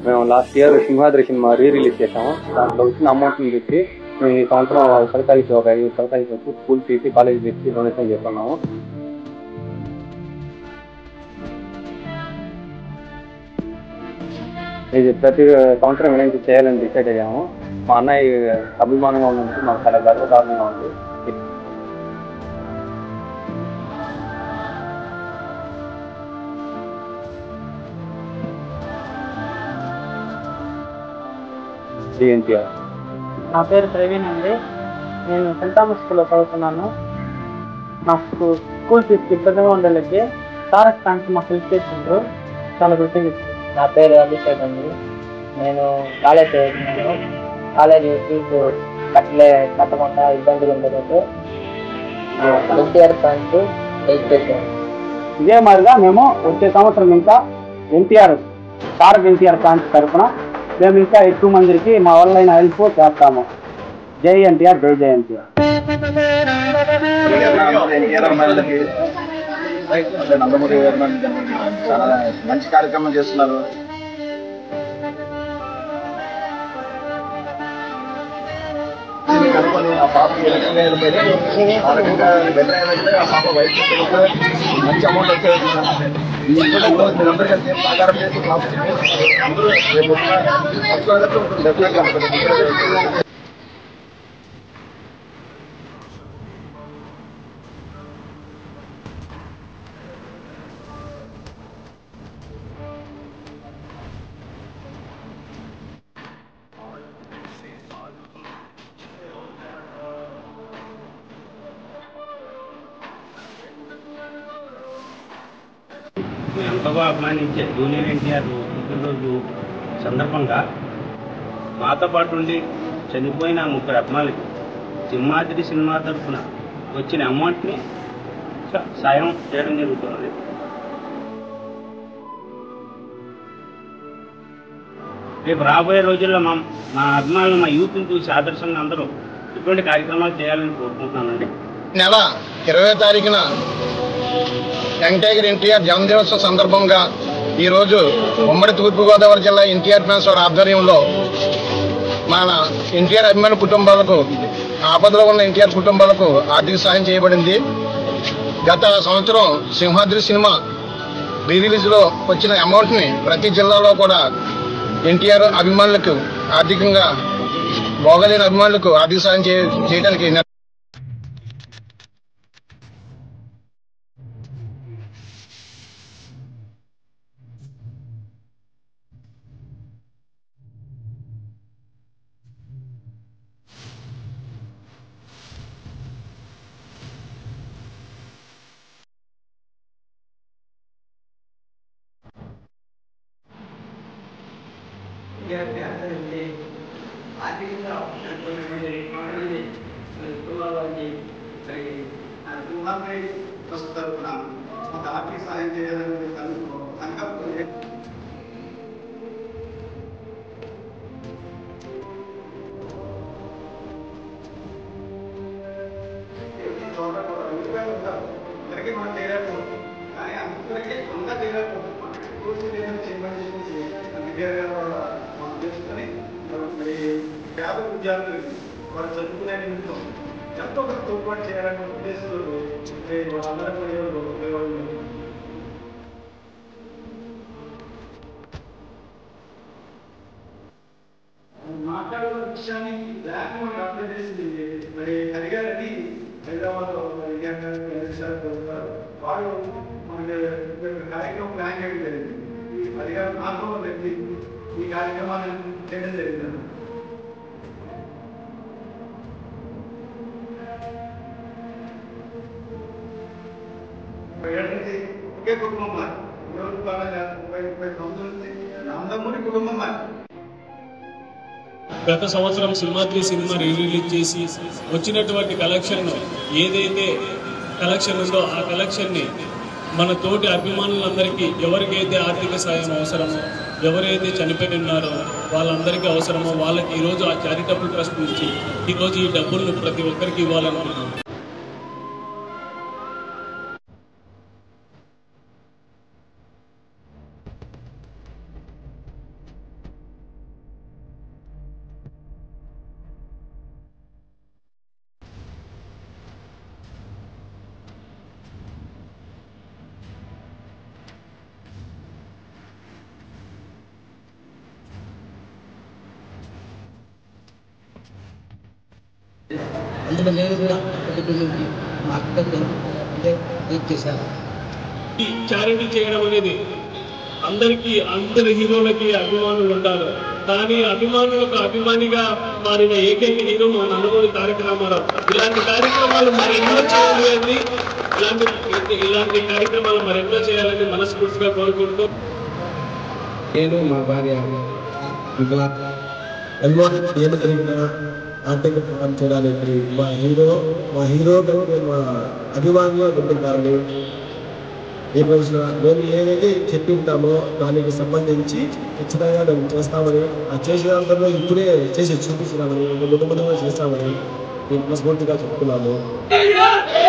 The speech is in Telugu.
మేము last year Simhadri cinema re release చేసాము దాంట్లో వచ్చిన అమౌంట్ని పెట్టి మేము ఈ సంవత్సరం సరకారీకి ఒక ఐదు సరకారీకి వచ్చి school fee college fee donation చేస్తున్నాము ఇది ప్రతి సంవత్సరం ఇలాంటి చేయాలని డిసైడ్ అయ్యాము మా అన్నయ్య అభిమానంగా ఉన్నందుకు మాకు చాలా గర్వకారణంగా ఉంది డిఎన్టీఆర్ నా పేరు ప్రవీణ్ అండి నేను సెంట్ థామస్ స్కూల్లో చదువుతున్నాను నా స్కూల్ స్కూల్ ఫీజుకి ఇబ్బందిగా ఉండలేకే తారక్ ఫ్యాన్స్ మాకు హెల్ప్ చేసిండ్రు చాలా కృతజ్ఞత నా పేరు అభిషేక్ అండి నేను కాలేజ్ చదువుతున్నాను కాలేజీ ఫీజు కట్టలే కట్టకుండా ఇబ్బందులు ఉండదు ఎన్టీఆర్ ఫ్యాన్స్ హెల్ప్ చేశాను ఇదే మాదిరిగా మేము వచ్చే సంవత్సరం ఇంకా ఎన్టీఆర్ తారక్ ఎన్టీఆర్ ఫ్యాన్స్ తరఫున మేము ఇంకా ఎక్కువ మందికి మా వల్ల హెల్ప్ చేస్తాము జై ఎన్టీఆర్ జై జై ఎన్టీఆర్ ఎన్టీఆర్ అమ్మాయిలకి అంటే నందమూరి వీరమణి చాలా మంచి కార్యక్రమం చేస్తున్నారు దీన్ని కనుక్కొని ఆ పాప ఎలక్షన్ వెళ్ళిపోయి ఆ రకంగా బెటర్ అయ్యాలంటే ఆ పాప వయసు పెరిగితే మంచి అమౌంట్ అయితే మీరందరూ కలిసి సహకారం చేసి పాప అందరూ రేపు డెఫినెట్గా ఉంటుంది ఎంతగా అభిమానించే జూనియర్ ఎన్టీఆర్ పుట్టినరోజు సందర్భంగా మాతో పాటు ఉండి చనిపోయిన ముగ్గురు అభిమానులకి సింహాద్రి సినిమా తరఫున వచ్చిన అమౌంట్ని స- సాయం చేయడం జరుగుతున్నది రేపు రాబోయే రోజుల్లో మా మా అభిమానులు మా యూత్ని చూసి ఆదర్శంగా అందరూ ఇటువంటి కార్యక్రమాలు చేయాలని కోరుకుంటున్నానండి నెల ఇరవై తారీఖున యంగ్ టైగర్ ఎన్టీఆర్ జన్మదినోత్సవం సందర్భంగా ఈరోజు ఉమ్మడి తూర్పుగోదావరి జిల్లా ఎన్టీఆర్ ఫ్యాన్స్ వారి ఆధ్వర్యంలో మన ఎన్టీఆర్ అభిమాన కుటుంబాలకు ఆపదలో ఉన్న ఎన్టీఆర్ కుటుంబాలకు ఆర్థిక సాయం చేయబడింది గత సంవత్సరం సింహాద్రి సినిమా రీ రిలీజ్లో వచ్చిన అమౌంట్ని ప్రతి జిల్లాలో కూడా ఎన్టీఆర్ అభిమానులకు ఆర్థికంగా బాగలేని అభిమానులకు ఆర్థిక సాయం చే- చేయడానికి పేద విద్యార్థులు వారు చదువుకునే నిమిత్తం ఎంతో కొంత తోడ్పాటు చేయాలనే ఉద్దేశంతో మరి వాళ్ళందరూ కూడా ఉపయోగపడుతుంది మాట్లాడుతున్న విషయాన్ని బ్లాక్ మనకు అప్లై చేసింది మరి హరిగారని హైదరాబాద్ లో మరి చేశారు వాడు మనకి కార్యక్రమం ప్లాన్ చేయడం జరిగింది ఈ హరిగారు నాతో వ్యక్తి ఈ కార్యక్రమాన్ని చేయడం జరిగింది ఏడు నుంచి ఒకే కుటుంబం మరి ఎవరు బాగా ముప్పై ముప్పై సంవత్సరాల నుంచి నందమూరి కుటుంబం మరి గత సంవత్సరం సింహాద్రి సినిమా రీ రిలీజ్ చేసి వచ్చినటువంటి కలెక్షన్ ఏదైతే కలెక్షన్ ఉందో ఆ కలెక్షన్ ని మన తోటి అభిమానులందరికీ ఎవరికైతే ఆర్థిక సాయం అవసరమో ఎవరైతే చనిపోయి ఉన్నారో వాళ్ళందరికీ అవసరమో వాళ్ళకి ఈరోజు ఆ చారిటబుల్ ట్రస్ట్ నుంచి ఈరోజు ఈ డబ్బులను ప్రతి ఒక్కరికి ఇవ్వాలనుకుంటున్నాం అందులో నేను కూడా ఒకటి నుంచి మా అక్కతో అంటే హెల్ప్ చేశాను ఈ చారిటీ చేయడం అనేది అందరికీ అందరి హీరోలకి అభిమానులు ఉంటారు కానీ అభిమానులకు అభిమానిగా మారిన ఏకైక హీరో మా నందమూరి తారక రామారావు ఇలాంటి కార్యక్రమాలు మరెన్నో చేయాలి ఇలాంటి ఇలాంటి కార్యక్రమాలు మరెన్నో చేయాలని మనస్ఫూర్తిగా కోరుకుంటూ నేను మా భార్య ఇంకా ఎన్నో ఏమి జరిగిన ఆర్థిక సహాయం చేయడానికి మా హీరో మా హీరో కంటే మా అభిమానులు ఉంటుంటారని ఈ రోజున మేము ఏదైతే చెప్పి ఉంటామో దానికి సంబంధించి ఖచ్చితంగా మేము చేస్తామని ఆ చేసేదంతా ఇప్పుడే చేసి చూపిస్తున్నామని ముందు ముందు చేస్తామని మేము మనస్ఫూర్తిగా చెప్తున్నాము జై